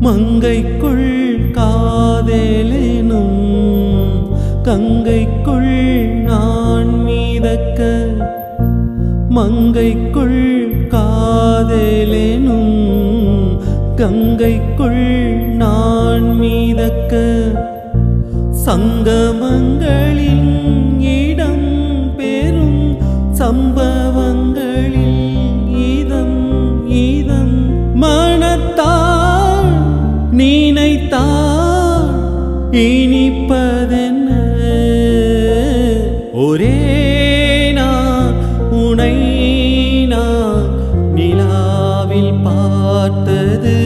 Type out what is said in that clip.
மங்கைக்குள் காதலேனும் கங்கைக்குள் நான் மீதக்க மங்கைக்குள் காதலேனும் கங்கைக்குள் நான் மீதக்க சங்கமங்களின் இடம் பெறும் சம்பவங்களில் இதம் இதம் மனத்தால் நினைத்தால் இனிப்பதென்ன ஒரே நான் உனை நான் நிலாவில் பார்த்தது